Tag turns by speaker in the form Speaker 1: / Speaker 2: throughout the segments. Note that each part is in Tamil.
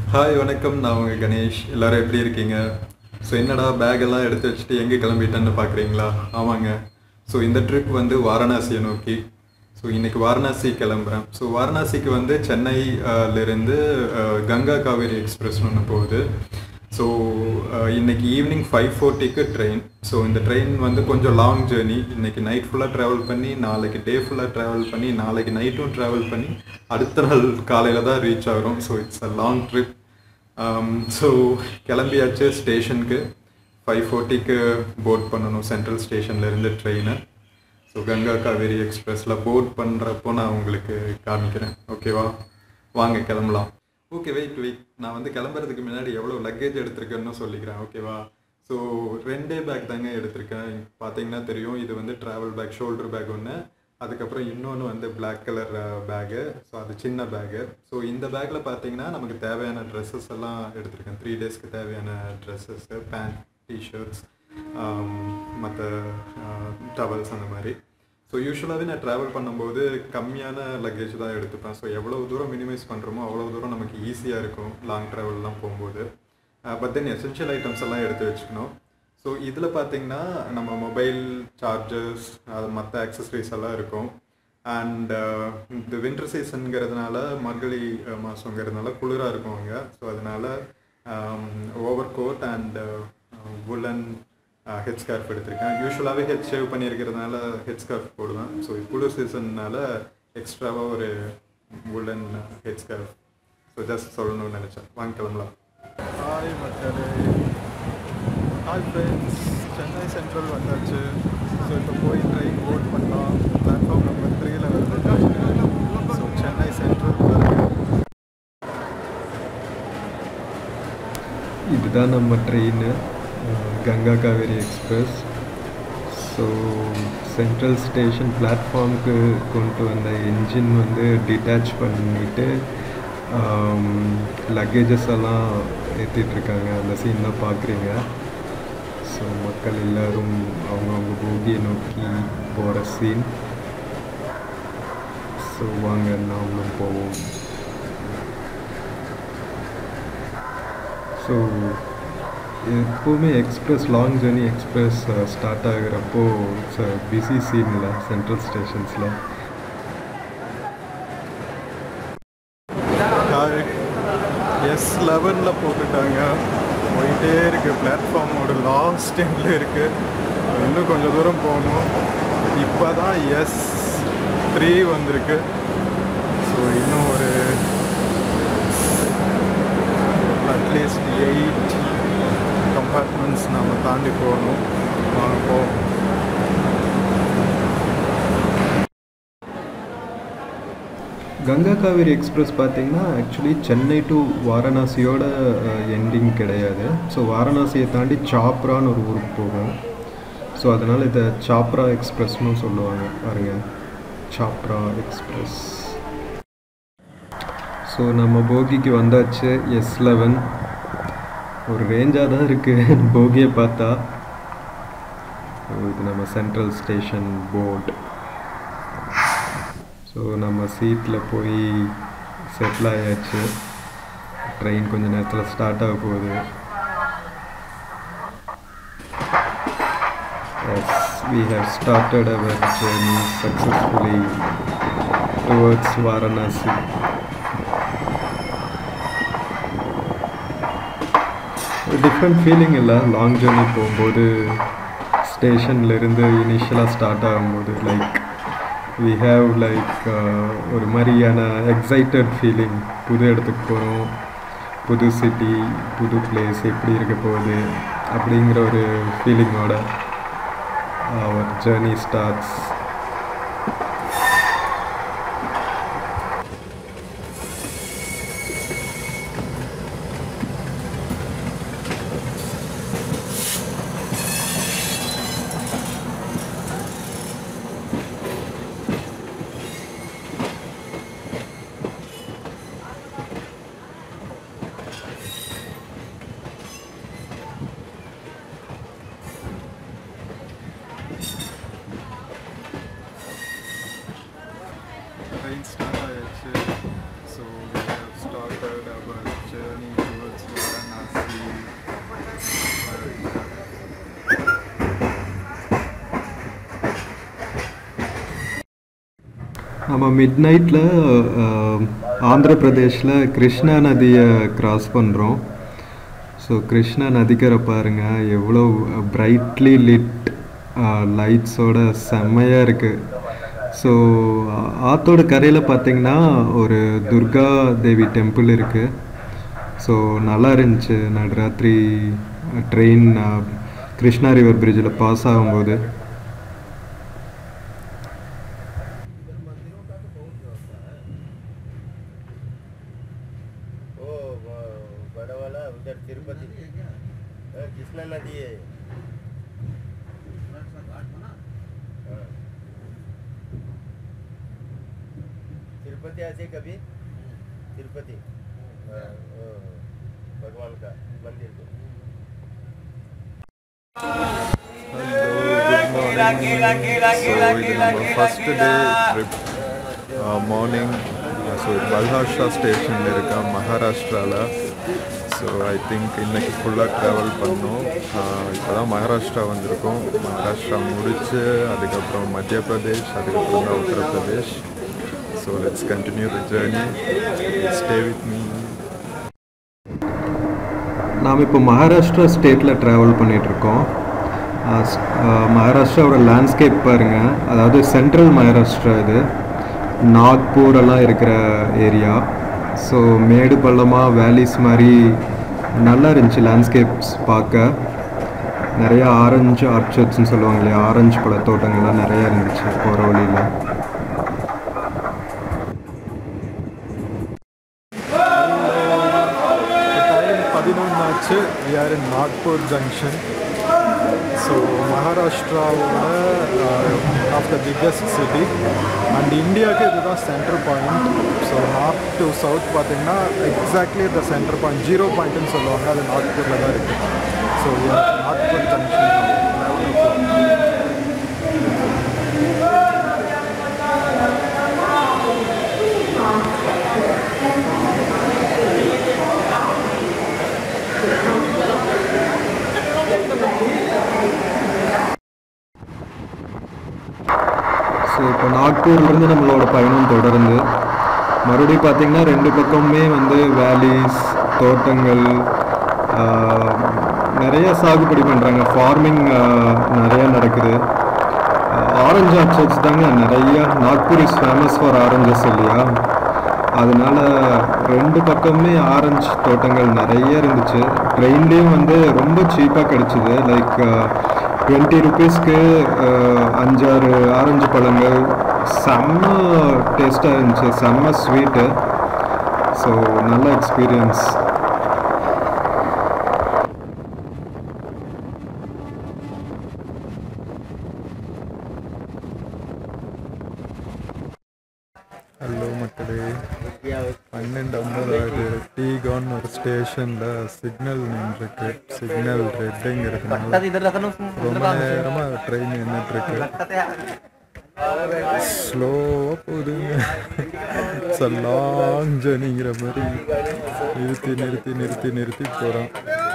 Speaker 1: ஹாய் வணக்கம் நான் உங்கள் கணேஷ் எல்லாரும் எப்படி இருக்கீங்க ஸோ என்னடா பேக் எல்லாம் எடுத்து வச்சுட்டு எங்கே கிளம்பிட்டேன்னு பார்க்குறீங்களா ஆமாங்க ஸோ இந்த ட்ரிப் வந்து வாரணாசியை நோக்கி ஸோ இன்னைக்கு வாரணாசி கிளம்புறேன் ஸோ வாரணாசிக்கு வந்து சென்னையிலேருந்து கங்கா காவேரி எக்ஸ்பிரஸ்னு ஒன்று போகுது ஸோ இன்னைக்கு ஈவினிங் ஃபைவ் ஃபோர்ட்டிக்கு ட்ரெயின் ஸோ இந்த ட்ரெயின் வந்து கொஞ்சம் லாங் ஜேர்னி இன்னைக்கு நைட் ஃபுல்லாக ட்ராவல் பண்ணி நாளைக்கு டே ஃபுல்லாக ட்ராவல் பண்ணி நாளைக்கு நைட்டும் ட்ராவல் பண்ணி அடுத்த நாள் காலையில் தான் ரீச் ஆகிறோம் so it's a long trip so கிளம்பியாச்சு ஸ்டேஷனுக்கு ஃபைவ் ஃபோர்ட்டிக்கு போர்ட் பண்ணணும் சென்ட்ரல் ஸ்டேஷன்லேருந்து ட்ரெயினை ஸோ கங்கா காவேரி எக்ஸ்பிரஸில் போர்ட் பண்ணுறப்போ நான் உங்களுக்கு காமிக்கிறேன் ஓகேவா வாங்க கிளம்பலாம் ஓகே வெயிட் வெயிட் நான் வந்து கிளம்புறதுக்கு முன்னாடி எவ்வளோ லக்கேஜ் எடுத்திருக்கேன்னு சொல்லிக்கிறேன் ஓகேவா ஸோ ரெண்டே பேக் தாங்க எடுத்திருக்கேன் பார்த்தீங்கன்னா தெரியும் இது வந்து ட்ராவல் பேக் ஷோல்டர் பேக் ஒன்று அதுக்கப்புறம் இன்னொன்று வந்து பிளாக் கலர் பேகு ஸோ அது சின்ன பேகு ஸோ இந்த பேக்கில் பார்த்தீங்கன்னா நமக்கு தேவையான ட்ரெஸ்ஸஸ் எல்லாம் எடுத்திருக்கேன் த்ரீ டேஸ்க்கு தேவையான ட்ரெஸ்ஸஸ்ஸு பேண்ட் டிஷர்ட்ஸ் மற்ற டவல்ஸ் அந்த மாதிரி ஸோ யூஸ்வலாகவே நான் ட்ராவல் பண்ணும்போது கம்மியான லக்கேஜ் தான் எடுத்துப்பேன் ஸோ எவ்வளோ தூரம் மினிமைஸ் பண்ணுறோமோ அவ்வளோ தூரம் நமக்கு ஈஸியாக இருக்கும் லாங் ட்ராவல்லாம் போகும்போது பட் தென் எசென்ஷியல் ஐட்டம்ஸ் எல்லாம் எடுத்து வச்சுக்கணும் ஸோ இதில் பார்த்தீங்கன்னா நம்ம மொபைல் சார்ஜர்ஸ் அது மற்ற ஆக்சசரிஸ் எல்லாம் இருக்கும் அண்ட் இந்த வின்டர் சீசனுங்கிறதுனால மார்கழி மாதங்கிறதுனால குளிராக இருக்கும் அங்கே ஸோ அதனால் over coat and woollen head scarf எடுத்திருக்கேன் யூஸ்வலாகவே ஹெட் ஷேவ் பண்ணியிருக்கிறதுனால ஹெட் ஸ்கார்ஃப் போடுவேன் ஸோ குளிர் சீசன்னால எக்ஸ்ட்ராவாக ஒரு woollen head scarf so just சொல்லணும்னு நினச்சேன் வாங்க கிளம்பலாம்
Speaker 2: ஹாய் மக்களே ஹாய் ஃப்ரெண்ட்ஸ் சென்னை சென்ட்ரல் வந்தாச்சு ஸோ இப்போ போய் ட்ரெயின் போர்ட் பண்ணலாம் பிளாட்ஃபார்ம் நம்பர் த்ரீல வருது ட்ரெயின் ஸோ சென்னை சென்ட்ரல்
Speaker 1: இதுதான் நம்ம train Ganga Kaveri express so central station பிளாட்ஃபார்முக்கு கொண்டு வந்த என்ஜின் வந்து டிட்டாச் பண்ணிவிட்டு லக்கேஜஸ் எல்லாம் ஏற்றிட்டுருக்காங்க அந்த சீன் தான் பார்க்குறீங்க ஸோ மக்கள் எல்லோரும் அவங்கவுங்க போகியை நோக்கி போகிற சீன் ஸோ வாங்க நாமளும் போவோம் ஸோ எப்போவுமே express long journey express start ஆகுறப்போ இட்ஸ் பிஸி சீனில் சென்ட்ரல் ஸ்டேஷன்ஸில்
Speaker 2: ஹாய் எஸ் லெவனில் போட்டுட்டாங்க போயிட்டே இருக்கு பிளாட்ஃபார்மோட லாஸ்ட் எண்டில் இருக்குது இன்னும் கொஞ்சம் தூரம் போகணும் இப்போ தான் எஸ் த்ரீ வந்திருக்கு ஸோ இன்னும் ஒரு அட்லீஸ்ட் எயிட் கம்பார்ட்மெண்ட்ஸ் நம்ம தாண்டி போகணும் வாங்க போவோம்
Speaker 1: கங்கா காவேரி எக்ஸ்பிரஸ் பார்த்தீங்கன்னா ஆக்சுவலி சென்னை டு வாரணாசியோட எண்டிங் கிடையாது ஸோ வாரணாசியை தாண்டி சாப்ரான்னு ஒரு ஊருக்கு போகும் ஸோ அதனால் இதை சாப்ரா எக்ஸ்பிரஸ்னு சொல்லுவாங்க பாருங்க சாப்ரா எக்ஸ்பிரஸ் ஸோ நம்ம போகிக்கு வந்தாச்சு எஸ் லெவன் ஒரு ரேஞ்சாக தான் இருக்குது போகியை பார்த்தா இது நம்ம சென்ட்ரல் ஸ்டேஷன் போர்ட் ஸோ நம்ம சீட்டில் போய் செட்டில் ஆயாச்சு ட்ரெயின் கொஞ்சம் நேரத்தில் ஸ்டார்ட் ஆக போகுது yes we have started our journey successfully towards Varanasi different feeling இல்லை லாங் ஜேர்னி போகும்போது ஸ்டேஷன்லேருந்து இனிஷியலாக ஸ்டார்ட் ஆகும்போது லைக் வி ஹாவ் லைக் ஒரு மாதிரியான எக்ஸைட்டட் ஃபீலிங் புது இடத்துக்கு போகிறோம் புது சிட்டி புது பிளேஸ் எப்படி இருக்க போகுது அப்படிங்கிற ஒரு ஃபீலிங்கோட அவர் ஜேர்னி ஸ்டார்ட்ஸ் நம்ம மிட் நைட்டில் ஆந்திர பிரதேஷில் கிருஷ்ணா நதியை கிராஸ் பண்ணுறோம் ஸோ கிருஷ்ணா நதிக்கரை பாருங்க எவ்வளோ பிரைட்லி லிட் லைட்ஸோட செம்மையாக இருக்குது ஸோ ஆத்தோட கரையில் பார்த்தீங்கன்னா ஒரு துர்கா தேவி டெம்பிள் இருக்குது ஸோ நல்லா இருந்துச்சு நடுராத்திரி ட்ரெயின் கிருஷ்ணா ரிவர் பிரிட்ஜில் பாஸ் ஆகும்போது
Speaker 3: ओ वो बड़ा वाला उधर तिरुपति अ, कृष्णा नदी है हाँ। तिरुपति ऐसे कभी तिरुपति हाँ, ओ, भगवान का मंदिर को
Speaker 2: first day trip morning so Balharshah ஸ்டேஷனில் இருக்கா மகாராஷ்டிராவில் ஸோ ஐ திங்க் இன்னைக்கு ஃபுல்லாக ட்ராவல் பண்ணோம் இப்போ தான் மகாராஷ்டிரா வந்திருக்கோம் மகாராஷ்டிரா முடிச்சு அதுக்கப்புறம் மத்திய பிரதேஷ் அதுக்கப்புறம் தான் Uttar Pradesh so let's continue the journey stay with me
Speaker 1: நாம் இப்போ மகாராஷ்டிரா ஸ்டேட்டில் ட்ராவல் பண்ணிகிட்ருக்கோம் மகாராஷ்டிராவோட லேண்ட்ஸ்கேப் பாருங்கள் அதாவது சென்ட்ரல் மகாராஷ்டிரா இது நாக்பூர் எல்லாம் இருக்கிற ஏரியா ஸோ மேடு பள்ளமாக வேலிஸ் மாதிரி நல்லா இருந்துச்சு லேண்ட்ஸ்கேப்ஸ் பார்க்க நிறைய ஆரஞ்சு ஆர்ச்சர்ட்ஸ்னு சொல்லுவாங்க இல்லையா ஆரஞ்சு பழ தோட்டங்கள்லாம் நிறையா இருந்துச்சு போகிற வழியில்
Speaker 2: டைம் பதினொன்று ஆச்சு we are in Nagpur junction so மகாராஷ்டிராவோட of the biggest city and இந்தியாவுக்கு இதுதான் center point so north to south பார்த்தீங்கன்னா exactly the center point zero பாயிண்ட்னு சொல்லுவாங்க அது நாக்பூரில் தான் இருக்குது ஸோ நாக்பூர் ஜங்ஷன்
Speaker 1: ஸோ இப்போ நாக்பூர்லேருந்து நம்மளோட பயணம் தொடருது மறுபடியும் பார்த்தீங்கன்னா ரெண்டு பக்கமுமே வந்து வேலிஸ் தோட்டங்கள் ஆஹ், நிறைய சாகுபடி பண்ணுறாங்க ஃபார்மிங் நிறைய நடக்குது ஆரஞ்சு ஆர்ச்சர்ட்ஸ் தாங்க நிறைய Nagpur is famous for oranges இல்லையா அதனால ரெண்டு பக்கமுமே ஆரஞ்சு தோட்டங்கள் நிறைய இருந்துச்சு ட்ரெயின்லேயும் வந்து ரொம்ப சீப்பாக கிடச்சிது லைக் டுவெண்ட்டி ருபீஸ்க்கு அஞ்சாறு ஆரஞ்சு பழங்கள் செம்ம டேஸ்ட்டாக இருந்துச்சு செம்ம ஸ்வீட்டு ஸோ நல்ல எக்ஸ்பீரியன்ஸ்
Speaker 2: ஹலோ மக்களே
Speaker 3: क्या हो-
Speaker 2: பன்னெண்டு ஐம்பது ஆகுது டீகான் ஒரு ஸ்டேஷனில் சிக்னல் நின்றுருக்கு சிக்னல் ரெட்டுங்கிறதுனால
Speaker 4: इधर रखा ना उसमें
Speaker 2: ரொம்ப நேரமாக ட்ரெயின் நின்றுட்டுருக்கு ஸ்லோவாக போகுதுங்க லாங் ஜர்னிங்கிற மாதிரி நிறுத்தி நிறுத்தி நிறுத்தி நிறுத்தி போகிறோம்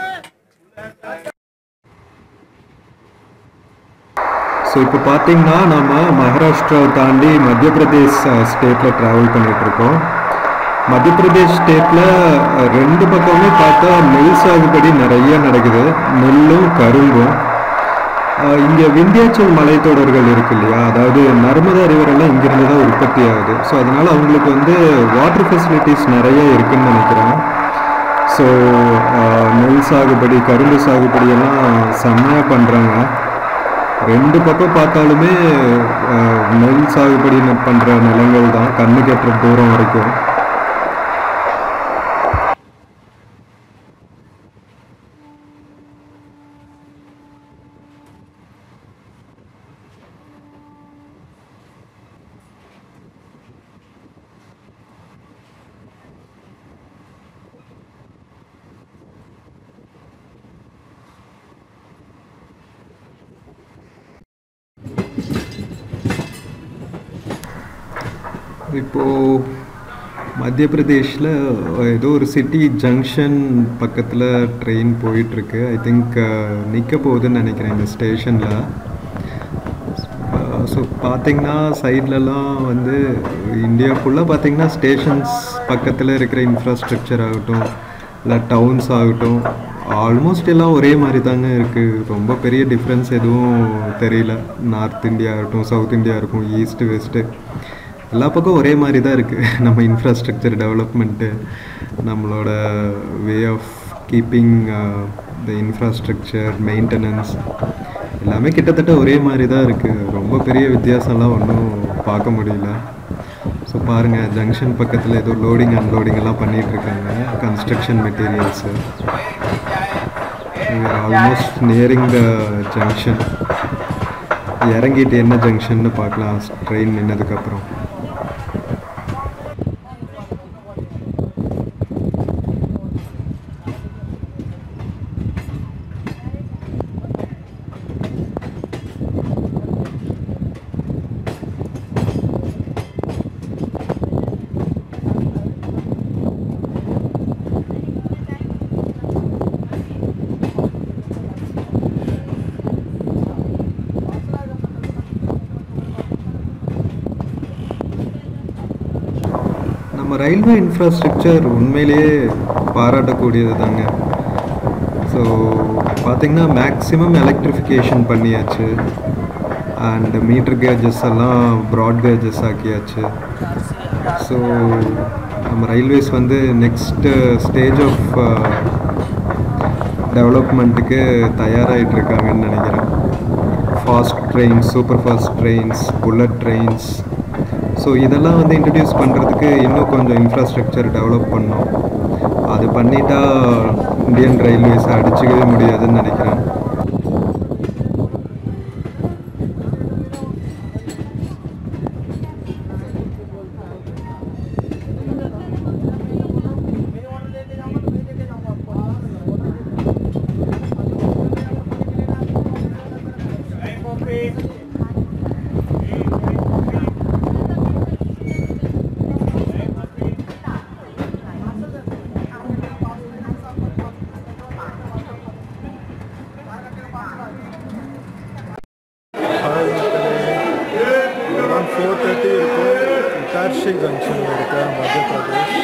Speaker 1: ஸோ இப்போ பார்த்தீங்கன்னா நம்ம மகாராஷ்டிராவை தாண்டி மத்திய பிரதேஷ் ஸ்டேட்டில் ட்ராவல் பண்ணிகிட்ருக்கோம் மத்திய பிரதேஷ் ஸ்டேட்டில் ரெண்டு பக்கமுமே பார்த்தா நெல் சாகுபடி நிறைய நடக்குது நெல்லும் கரும்பும் இங்கே விந்தியாச்சல் மலைத்தொடர்கள் இருக்கு இல்லையா அதாவது நர்மதா ரிவர் எல்லாம் இங்கிருந்து தான் உற்பத்தி ஆகுது ஸோ அதனால அவங்களுக்கு வந்து வாட்டர் ஃபெசிலிட்டிஸ் நிறைய இருக்குன்னு நினைக்கிறேன் ஸோ நெல் சாகுபடி கரும்பு சாகுபடி எல்லாம் செம்மையாக பண்ணுறாங்க ரெண்டு பக்கம் பார்த்தாலுமே அஹ், நெல் சாகுபடி பண்ணுற நிலங்கள் தான் கண்ணு கெட்டுற தூரம் வரைக்கும் இப்போது மத்திய பிரதேஷில் ஏதோ ஒரு சிட்டி ஜங்ஷன் பக்கத்தில் ட்ரெயின் போயிட்டுருக்கு ஐ திங்க் நிற்க போகுதுன்னு நினைக்கிறேன் இந்த ஸ்டேஷனில் ஸோ பார்த்தீங்கன்னா சைட்லலாம் வந்து இந்தியா ஃபுல்லாக பார்த்தீங்கன்னா ஸ்டேஷன்ஸ் பக்கத்தில் இருக்கிற இன்ஃப்ராஸ்ட்ரக்சர் ஆகட்டும் இல்லை டவுன்ஸ் ஆகட்டும் ஆல்மோஸ்ட் எல்லாம் ஒரே மாதிரி தாங்க இருக்குது ரொம்ப பெரிய டிஃப்ரென்ஸ் எதுவும் தெரியல நார்த் இந்தியா ஆகட்டும் சவுத் இந்தியா இருக்கும் ஈஸ்ட்டு வெஸ்ட்டு எல்லா பக்கம் ஒரே மாதிரி தான் இருக்குது நம்ம இன்ஃப்ராஸ்ட்ரக்சர் டெவலப்மெண்ட்டு நம்மளோட way of keeping the infrastructure maintenance எல்லாமே கிட்டத்தட்ட ஒரே மாதிரி தான் இருக்குது ரொம்ப பெரிய வித்தியாசம்லாம் ஒன்றும் பார்க்க முடியல ஸோ பாருங்கள் ஜங்ஷன் பக்கத்தில் ஏதோ லோடிங் அன்லோடிங் எல்லாம் பண்ணிகிட்டு இருக்காங்க construction materials almost nearing the junction இறங்கிட்டு என்ன ஜங்ஷன்னு பார்க்கலாம் ட்ரெயின் நின்னதுக்கப்புறம் நம்ம ரயில்வே இன்ஃப்ராஸ்ட்ரக்சர் உண்மையிலேயே பாராட்டக்கூடியது தாங்க ஸோ பார்த்தீங்கன்னா மேக்ஸிமம் எலக்ட்ரிஃபிகேஷன் பண்ணியாச்சு அண்ட் மீட்டர் கேஜஸ் எல்லாம் ப்ராட் கேஜஸ் ஆக்கியாச்சு ஸோ நம்ம ரயில்வேஸ் வந்து நெக்ஸ்ட்டு ஸ்டேஜ் ஆஃப் டெவலப்மெண்ட்டுக்கு தயாராகிட்டு இருக்காங்கன்னு நினைக்கிறேன் fast trains super fast trains bullet trains so இதெல்லாம் வந்து இன்ட்ரடியூஸ் பண்ணுறதுக்கு இன்னும் கொஞ்சம் இன்ஃப்ராஸ்ட்ரக்சர் டெவலப் பண்ணோம் அது பண்ணிட்டா இந்தியன் ரயில்வேஸை அடிச்சுக்கவே முடியாதுன்னு நினைக்கிறேன்
Speaker 2: அரௌண்ட் ஃபோர் தேர்ட்டி இருக்கும் இட்டார்ஷி ஜங்ஷனில் இருக்க மத்திய பிரதேஷ்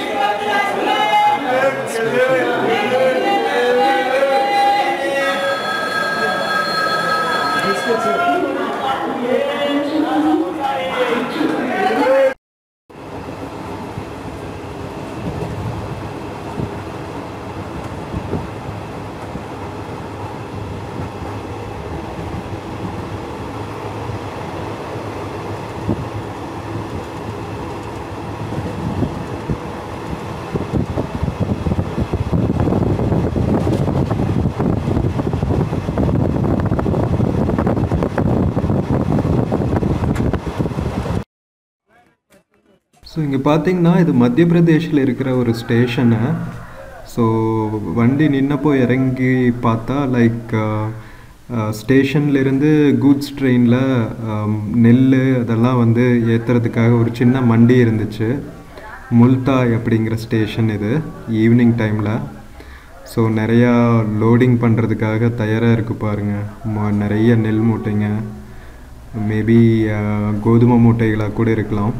Speaker 1: ஸோ இங்கே பார்த்தீங்கன்னா இது மத்திய பிரதேஷில் இருக்கிற ஒரு ஸ்டேஷனு ஸோ வண்டி நின்னப்போ இறங்கி பார்த்தா லைக் ஸ்டேஷன்லேருந்து கூட்ஸ் ட்ரெயினில் நெல் அதெல்லாம் வந்து ஏற்றுறதுக்காக ஒரு சின்ன மண்டி இருந்துச்சு முல்தாய் அப்படிங்கிற ஸ்டேஷன் இது ஈவினிங் டைமில் ஸோ நிறையா லோடிங் பண்ணுறதுக்காக தயாராக இருக்குது பாருங்கள் நிறைய நெல் மூட்டைங்க மேபி கோதுமை மூட்டைகளாக கூட இருக்கலாம்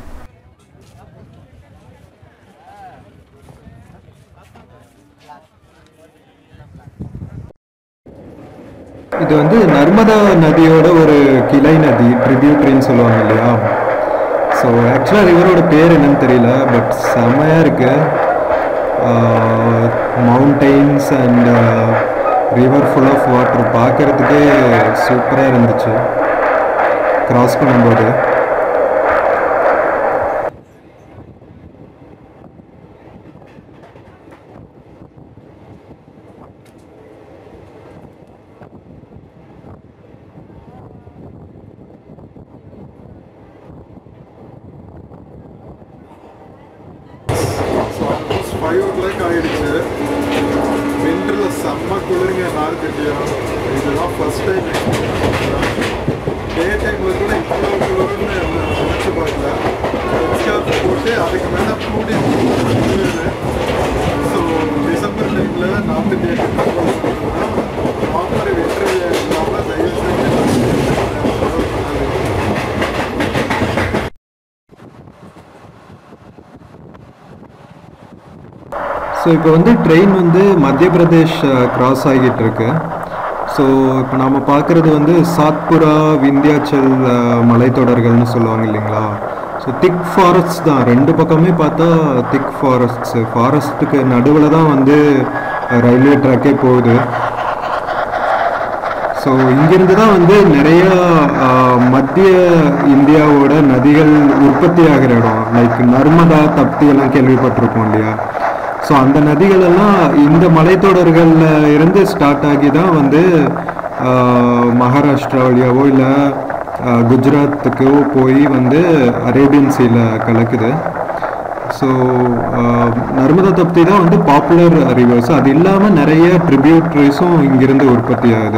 Speaker 1: இது வந்து நர்மதா நதியோட ஒரு கிளை நதி ட்ரிபியூட்ரின்னு சொல்லுவாங்க இல்லையா ஸோ ஆக்சுவலாக ரிவரோட பேர் என்னன்னு தெரியல பட் செமையாக இருக்கு mountains and river full of water பார்க்கறதுக்கே சூப்பராக இருந்துச்சு கிராஸ் பண்ணும்போது
Speaker 2: ஃபைவ் ஓ கிளாக் ஆயிடுச்சு விண்டரில் செம்ம குளிருங்க நார்த் இந்தியா இதெல்லாம் ஃபர்ஸ்ட் டைம் டே டைமில் கூட இவ்வளோ குளிர்னு நினச்சி பார்க்கல ஸ்கார்ஃப் போட்டு அதுக்கு மேலே கூடி ஸோ டிசம்பர் டைமில் நார்த் இந்தியா ப்ராப்பர் விண்டர் இல்லாமல் தயவு செஞ்சு follow பண்ணாதீங்க.
Speaker 1: ஸோ இப்போ வந்து ட்ரெயின் வந்து மத்திய பிரதேஷ் கிராஸ் ஆகிட்டு இருக்கு ஸோ இப்போ நாம் பார்க்குறது வந்து சாத்புரா விந்தியாச்சல் அஹ், மலைத்தொடர்கள்னு சொல்லுவாங்க இல்லைங்களா ஸோ திக் ஃபாரஸ்ட் தான் ரெண்டு பக்கமே பார்த்தா திக் ஃபாரஸ்ட்ஸு ஃபாரஸ்ட்டுக்கு நடுவில் தான் வந்து ரயில்வே ட்ராக்கே போகுது ஸோ இங்கிருந்து தான் வந்து நிறைய ஆஹ், மத்திய இந்தியாவோட நதிகள் உற்பத்தி ஆகிற இடம் லைக் நர்மதா தப்தி எல்லாம் கேள்விப்பட்டிருக்கோம் இல்லையா ஸோ அந்த நதிகள் எல்லாம் இந்த மலைத்தொடர்கள்ல இருந்து ஸ்டார்ட் ஆகி தான் வந்து ஆஹ், மகாராஷ்டிரா வழியாவோ இல்லை குஜராத்துக்கோ போய் வந்து அரேபியன் சீல கலக்குது ஸோ நர்மதா தப்தி தான் வந்து பாப்புலர் ரிவர்ஸ் அது இல்லாமல் நிறைய ட்ரிபியூட்ரிஸும் இங்கிருந்து உற்பத்தி ஆகுது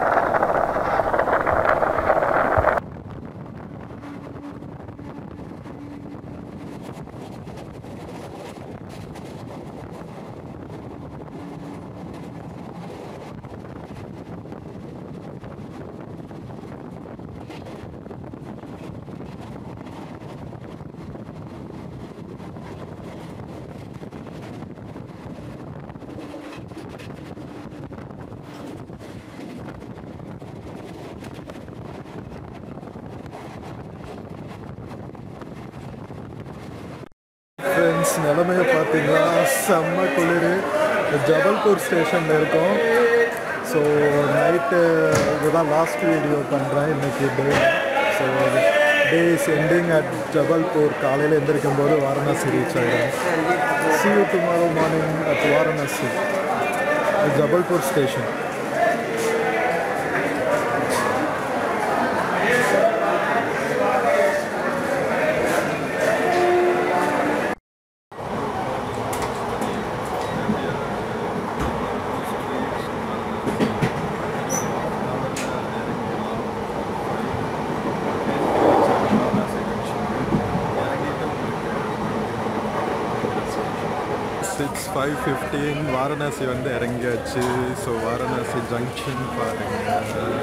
Speaker 2: ஃப்ரெண்ட்ஸ் நிலமையை பார்த்தீங்களா செம்ம குளிர் ஜபல்பூர் ஸ்டேஷனில் இருக்கோம் ஸோ நைட்டு இதுதான் லாஸ்ட் வீடியோ பண்ணுறேன் இன்னைக்கு day so day is ending at Jabalpur காலையில் எந்திரிக்கும் போது வாரணாசி ரீச் ஆகிடும் see you tomorrow morning at Varanasi Jabalpur station six five fifteen Varanasi வந்து இறங்கியாச்சு ஸோ வாரணாசி ஜங்ஷன் பாருங்க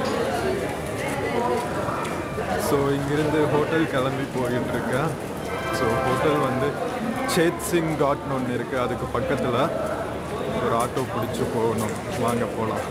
Speaker 2: ஸோ இங்கிருந்து ஹோட்டல் கிளம்பி போயிட்டு இருக்கேன் ஸோ ஹோட்டல் வந்து சேத் சிங் காட்னு ஒன்று இருக்குது அதுக்கு பக்கத்தில் ஒரு ஆட்டோ பிடிச்சி போகணும் வாங்க போகலாம்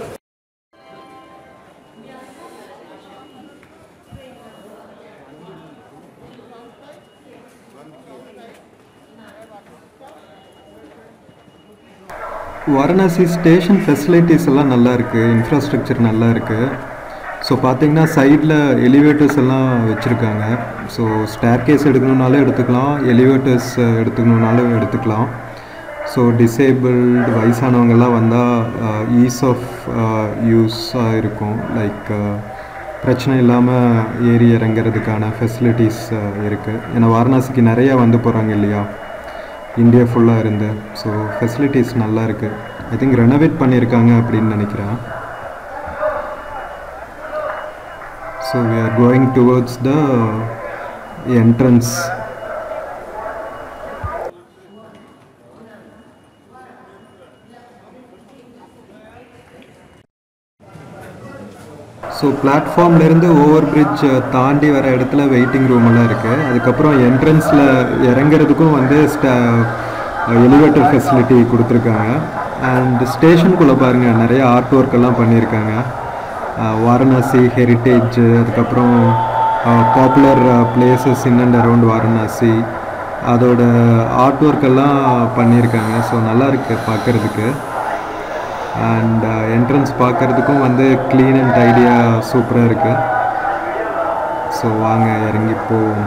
Speaker 1: வாரணாசி ஸ்டேஷன் ஃபெசிலிட்டிஸ் எல்லாம் நல்லா இருக்குது இன்ஃப்ராஸ்ட்ரக்சர் நல்லா இருக்குது ஸோ பார்த்தீங்கன்னா சைடில் எலிவேட்டர்ஸ் எல்லாம் வச்சுருக்காங்க ஸோ ஸ்டேர் கேஸ் எடுக்கணுன்னாலும் எடுத்துக்கலாம் எலிவேட்டர்ஸ் எடுத்துக்கணுன்னாலும் எடுத்துக்கலாம் ஸோ டிசேபிள்டு வயசானவங்கெல்லாம் வந்தால் ஈஸ் ஆஃப் யூஸாக இருக்கும் லைக் பிரச்சனை இல்லாமல் ஏறி இறங்குறதுக்கான ஃபெசிலிட்டிஸ் இருக்குது ஏன்னா வாரணாசிக்கு நிறையா வந்து போகிறாங்க இல்லையா இந்தியா ஃபுல்லாக இருந்து ஸோ ஃபெசிலிட்டிஸ் நல்லா இருக்குது ஐ திங்க் ரெனோவேட் பண்ணியிருக்காங்க அப்படின்னு நினைக்கிறேன் so we are going towards the entrance so பிளாட்ஃபார்ம்லேருந்து ஓவர் பிரிட்ஜ் தாண்டி வர இடத்துல வெயிட்டிங் ரூம் எல்லாம் இருக்குது அதுக்கப்புறம் என்ட்ரன்ஸில் இறங்குறதுக்கும் வந்து எலிவேட்டர் ஃபெசிலிட்டி கொடுத்துருக்காங்க அண்ட் ஸ்டேஷனுக்குள்ளே பாருங்கள் நிறைய ஆர்ட் ஒர்க் எல்லாம் பண்ணியிருக்காங்க அஹ் வாரணாசி ஹெரிட்டேஜ் அதுக்கப்புறம் popular places in and around Varanasi அதோட ஆர்ட் ஒர்க் எல்லாம் பண்ணியிருக்காங்க ஸோ நல்லா இருக்கு பார்க்கறதுக்கு அண்ட் என்ட்ரன்ஸ் பார்க்கறதுக்கும் வந்து க்ளீன் அண்ட் ஐடியாக சூப்பராக இருக்கு ஸோ வாங்க இறங்கி போவோம்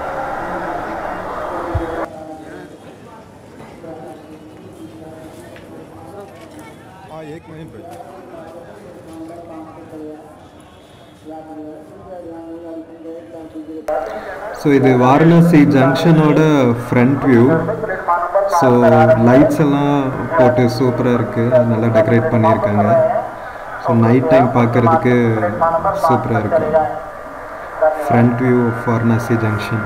Speaker 2: हाँ एक मिनट भाई
Speaker 1: ஸோ இது வாரணாசி ஜங்ஷனோட ஃப்ரண்ட் வியூ ஸோ லைட்ஸ் எல்லாம் போட்டு சூப்பராக இருக்குது நல்லா டெக்கரேட் பண்ணியிருக்காங்க ஸோ நைட் டைம் பார்க்கறதுக்கு சூப்பராக இருக்கு front view of Varanasi junction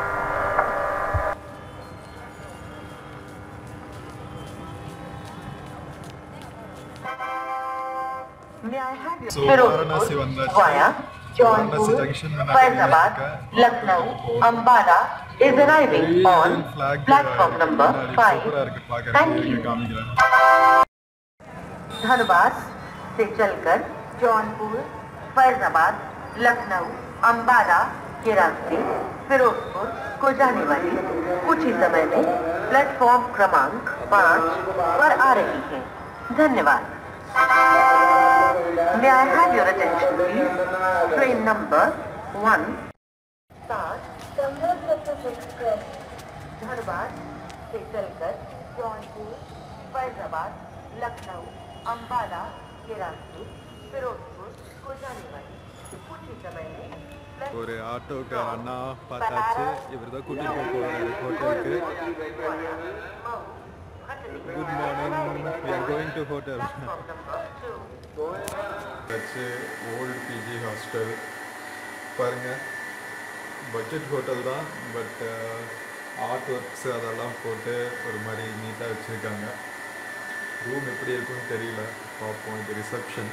Speaker 4: May I have your
Speaker 2: So,
Speaker 4: Firozpur
Speaker 2: Varanasi वंदर
Speaker 4: via
Speaker 2: वाराणसी
Speaker 4: Jaunpur,
Speaker 2: junction में मैं
Speaker 4: फैजाबाद
Speaker 2: गया।
Speaker 4: Lucknow Ambala is arriving on platform number 5.
Speaker 2: சூப்பரா இருக்கு
Speaker 4: Thank
Speaker 2: பார்க்கறதுக்கு
Speaker 4: you.
Speaker 2: காமிக்கிறேன்
Speaker 4: धनबाद से चलकर जौनपुर फैजाबाद लखनऊ अंबाला के रास्ते फिरोजपुर को जाने वाली कुछ ही समय में प्लेटफॉर्म क्रमांक पाँच पर आ रही है धन्यवाद May I have your attention please? Train number one सात धनबाद से चलकर जौनपुर फैजाबाद लखनऊ अंबाला के रास्ते फिरोजपुर को जाने वाली कुछ ही समय में प्लेटफॉर्म
Speaker 2: ஒரு ஆட்டோக்கு அண்ணா பார்த்தாச்சு இவர் தான் கூட்டிட்டு போக போறாரு ஹோட்டலுக்கு good morning we are going to hotel வச்சு ஓல்டு பிஜி ஹாஸ்டல் பாருங்க பட்ஜெட் ஹோட்டல் தான் பட் ஆர்ட் ஒர்க்ஸ் அதெல்லாம் போட்டு ஒரு மாதிரி நீட்டாக வச்சுருக்காங்க ரூம் எப்படி இருக்கும்னு தெரியல பார்ப்போம் இது ரிசப்ஷன்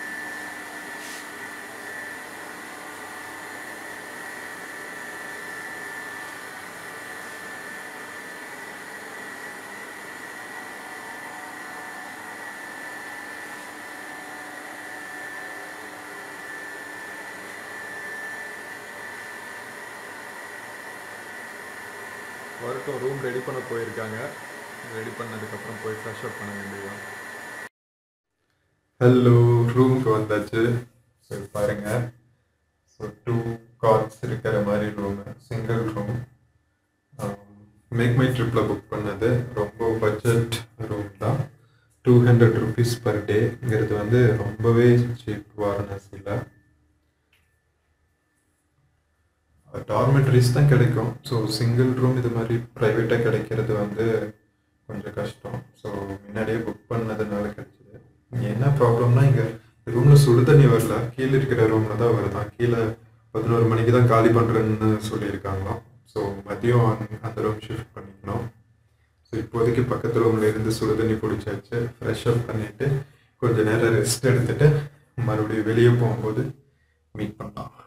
Speaker 2: வரட்டும் ரூம் ரெடி பண்ண போயிருக்காங்க ரெடி பண்ணதுக்கப்புறம் போய் ஃப்ரெஷ் அப் பண்ண வேண்டியதுதான் ஹலோ ரூமுக்கு வந்தாச்சு ஸோ பாருங்க ஸோ டூ காட்ஸ் இருக்கிற மாதிரி ரூமு சிங்கிள் ரூம் மேக் மை ட்ரிப்பில் புக் பண்ணது ரொம்ப பட்ஜெட் ரூம் தான் டூ ஹண்ட்ரட் ருபீஸ் பர் டேங்கிறது வந்து ரொம்பவே சீப் வாரணாசியில் டார்மெட்ரிஸ் தான் கிடைக்கும் ஸோ சிங்கிள் ரூம் இது மாதிரி ப்ரைவேட்டாக கிடைக்கிறது வந்து கொஞ்சம் கஷ்டம் ஸோ முன்னாடியே புக் பண்ணதுனால கிடைச்சது என்ன ப்ராப்ளம்னா இங்கே ரூமில் சுடு தண்ணி வரல கீழே இருக்கிற ரூமில் தான் வருதான் கீழே பதினோரு மணிக்கு தான் காலி பண்ணுறேன்னு சொல்லியிருக்காங்களாம் ஸோ மதியம் அந்த- அந்த ரூம் ஷிஃப்ட் பண்ணிக்கணும் ஸோ இப்போதைக்கு பக்கத்து ரூமில் இருந்து சுடு தண்ணி பிடிச்சாச்சு ஃப்ரெஷ் அப் பண்ணிவிட்டு கொஞ்ச நேரம் ரெஸ்ட் எடுத்துட்டு மறுபடியும் வெளியே போகும்போது மீட் பண்ணலாம்